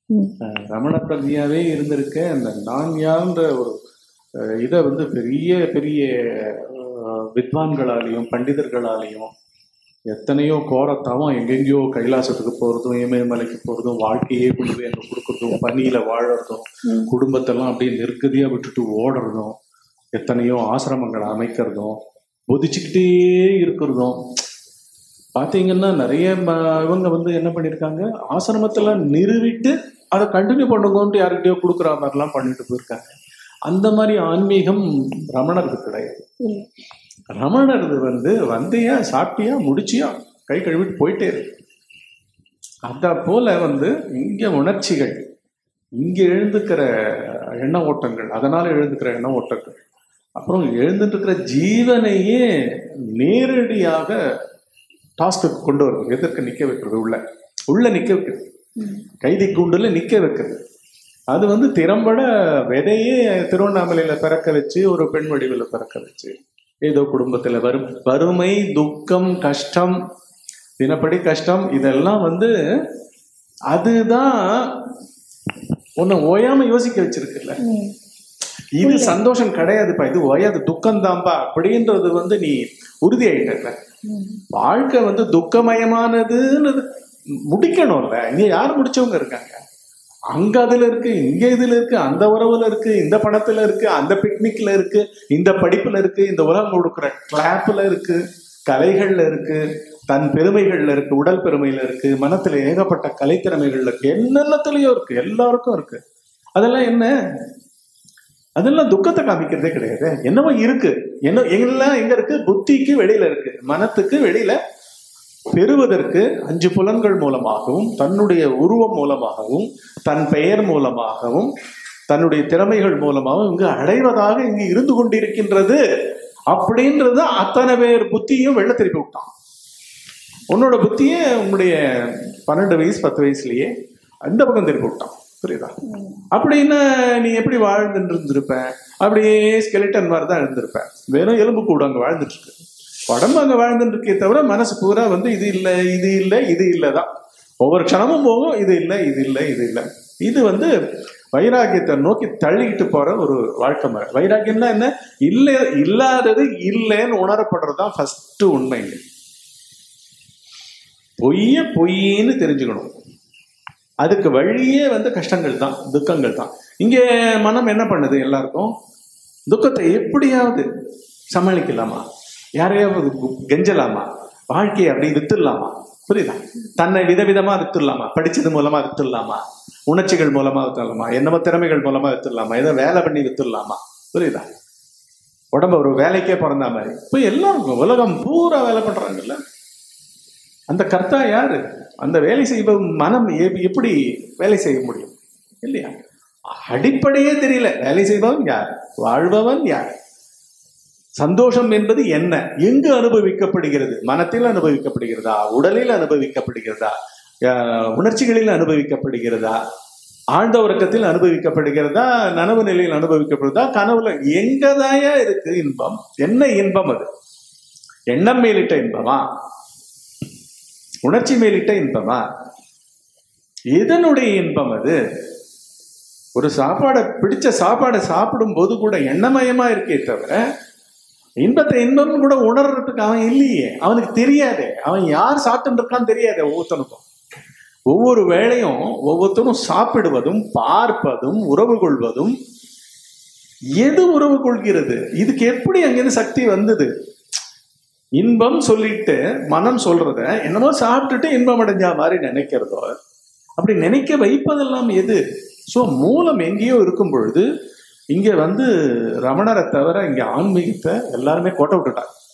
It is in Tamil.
ம். அஹ் ரமண பிரஜையாவே இருந்திருக்க அந்த நான் யார்ன்ற ஒரு அஹ், இதை வந்து பெரிய பெரிய அஹ், வித்வான்களாலையும் பண்டிதர்களாலையும் எத்தனையோ கோரத்தாவும் எங்கெங்கேயோ கைலாசத்துக்கு போறதும் இமயமலைக்கு போறதும் வாழ்க்கையே கொண்டு போய் அங்க கொடுக்கறதும் பனியில வாழறதும் ம். குடும்பத்தெல்லாம் அப்படியே நெருக்கதியா விட்டுட்டு ஓடுறதும் எத்தனையோ ஆசிரமங்களை அமைக்கிறதும் பொதிச்சுக்கிட்டே இருக்கிறதும் பாத்தீங்கன்னா நிறைய ம- இவங்க வந்து என்ன பண்ணிருக்காங்க ஆசிரமத்துல நிறுவிட்டு அதை கண்டினியூ பண்ணுங்கன்ட்டு யார்கிட்டயோ கொடுக்குற மாதிரிலாம் பண்ணிட்டு போயிருக்காங்க அந்த மாதிரி ஆன்மீகம் ரமணருக்கு கிடையாது இல்லை ரமணரது வந்து வந்தியா சாப்பிட்டியா முடிச்சியா கை கழுவிட்டு போயிட்டே இருக்கு அத போல வந்து இங்க உணர்ச்சிகள் இங்க எழுந்துக்கிற எண்ண ஓட்டங்கள் அதனால எழுந்துக்கிற எண்ண ஓட்டங்கள் அப்புறம் எழுந்துட்டு இருக்கிற ஜீவனையே நேரடியாக டாஸ்க்கு கொண்டு வருது எதிர்க்க நிக்க வைக்கிறது உள்ள உள்ள நிக்க வைக்கிறது ம். கைதி கூண்டுல நிக்க வைக்கிறது அது வந்து திறம்பட விதையே திருவண்ணாமலையில பிறக்க வச்சு ஒரு பெண் வடிவில் பிறக்க வச்சு ஏதோ குடும்பத்துல வரும் வறுமை துக்கம் கஷ்டம் தினப்படி கஷ்டம் இதெல்லாம் வந்து அதுதான் உன்னை ஓயாம யோசிக்க வச்சிருக்குல்ல ம். இது சந்தோஷம் கிடையாதுப்பா இது ஓயாது துக்கம் தான்பா அப்படின்றது வந்து நீ உறுதி ஆயிட்டல ம். வாழ்க்கை வந்து துக்கமயமானதுன்னு முடிக்கணும்ல இங்க யார் முடிச்சவங்க இருக்காங்க அங்க அதுல இருக்கு இங்க இதுல இருக்கு அந்த உறவுல இருக்கு இந்த படத்துல இருக்கு அந்த பிக்னிக்ல இருக்கு இந்த படிப்புல இருக்கு இந்த உலகம் கொடுக்குற கிளாப்ல இருக்கு கலைகள்ல இருக்கு தன் பெருமைகள்ல இருக்கு உடல் பெருமையில இருக்கு மனத்துல ஏகப்பட்ட கலைத்திறமைகள்ல இருக்கு என்னென்னத்துலயும் இருக்கு எல்லாருக்கும் இருக்கு அதெல்லாம் என்ன அதெல்லாம் துக்கத்தை காமிக்கிறதே கிடையாது என்னவோ இருக்கு என்ன எல்லாம் எங்க இருக்கு புத்திக்கு வெளியில இருக்கு மனத்துக்கு வெளியில பெறுவதற்கு அஞ்சு புலன்கள் மூலமாகவும் தன்னுடைய உருவம் மூலமாகவும் தன் பெயர் மூலமாகவும் தன்னுடைய திறமைகள் மூலமாகவும் இங்கு அடைவதாக இங்கு இருந்து கொண்டிருக்கின்றது அப்படின்றது அத்தனை பேர் புத்தியும் வெள்ள திருப்பி விட்டான் உன்னோட புத்தியே உன்னுடைய பன்னெண்டு வயசு பத்து வயசுலயே அந்த பக்கம் திருப்பி விட்டான் புரியுதா அப்படின்னா நீ எப்படி வாழ்ந்துட்டு இருந்திருப்ப அப்படியே ஸ்கெலிட்டன் மாதிரி தான் இருந்திருப்ப வெறும் எலும்பு கூட அங்க வாழ்ந்துட்டு இருக்கு உடம்பு அங்க வாழ்ந்துட்டு இருக்கே தவிர மனசு பூரா வந்து இது இல்லை இது இல்லை இது இல்லை தான் ஒவ்வொரு க்ஷணமும் போகும் இது இல்லை இது இல்லை இது இல்லை இது வந்து வைராக்கியத்தை நோக்கி தள்ளிக்கிட்டு போற ஒரு வாழ்க்கை முறை வைராக்கியம்னா என்ன இல்லை இல்லாதது இல்லைன்னு உணரப்படுறது தான் ஃபர்ஸ்ட் உண்மைங்க பொய்ய பொய்ன்னு தெரிஞ்சுக்கணும் அதுக்கு வழியே வந்து கஷ்டங்கள் தான் துக்கங்கள் தான் இங்கே மனம் என்ன பண்ணுது எல்லாருக்கும் துக்கத்தை எப்படியாவது சமாளிக்கலாமா யாரையாவது கு- கெஞ்சலாமா வாழ்க்கையை அப்படி வித்துடலாமா புரியுதா தன்னை விதவிதமா வித்துடலாமா படிச்சது மூலமா வித்துடலாமா உணர்ச்சிகள் மூலமா வித்துடலாமா என்னமோ திறமைகள் மூலமா வித்துடலாமா ஏதோ வேலை பண்ணி வித்துடலாமா புரியுதா உடம்ப ஒரு வேலைக்கே பிறந்த மாதிரி இப்போ எல்லாருக்கும் உலகம் பூரா வேலை பண்றாங்கல்ல அந்த கர்த்தா யாரு அந்த வேலை செய்பவன் மனம் எப்- எப்படி வேலை செய்ய முடியும் இல்லையா அடிப்படையே தெரியல வேலை செய்பவன் யார் வாழ்பவன் யார் சந்தோஷம் என்பது என்ன எங்கு அனுபவிக்கப்படுகிறது மனத்தில் அனுபவிக்கப்படுகிறதா உடலில் அனுபவிக்கப்படுகிறதா அஹ், உணர்ச்சிகளில் அனுபவிக்கப்படுகிறதா ஆழ்ந்த உறக்கத்தில் அனுபவிக்கப்படுகிறதா நனவு நிலையில் அனுபவிக்கப்படுதா கனவுல எங்கதாயா இருக்கு இன்பம் என்ன இன்பம் அது எண்ணம் மேலிட்ட இன்பமா உணர்ச்சி மேலிட்ட இன்பமா எதனுடைய இன்பம் அது ஒரு சாப்பாடை பிடிச்ச சாப்பாடை சாப்பிடும் போது கூட எண்ணமயமா இருக்கே தவிர இன்பத்தை இன்பம்னு கூட உணர்றதுக்கு அவன் இல்லையே அவனுக்கு தெரியாதே அவன் யார் சாப்பிட்டு இருக்கான்னு தெரியாதே ஒவ்வொருத்தனுக்கும் ஒவ்வொரு வேளையும் ஒவ்வொருத்தரும் சாப்பிடுவதும் பார்ப்பதும் உறவு கொள்வதும் எது உறவு கொள்கிறது இதுக்கு எப்படி அங்கிருந்து சக்தி வந்தது இன்பம் சொல்லிட்டு மனம் சொல்றத என்னமோ சாப்பிட்டுட்டு இன்பம் அடைஞ்சா மாதிரி நினைக்கிறதோ அப்படி நினைக்க வைப்பதெல்லாம் எது ஸோ மூலம் எங்கேயோ இருக்கும் பொழுது இங்க வந்து ரமணரை தவிர இங்க ஆன்மீகத்தை எல்லாருமே கோட்டை விட்டுட்டாங்க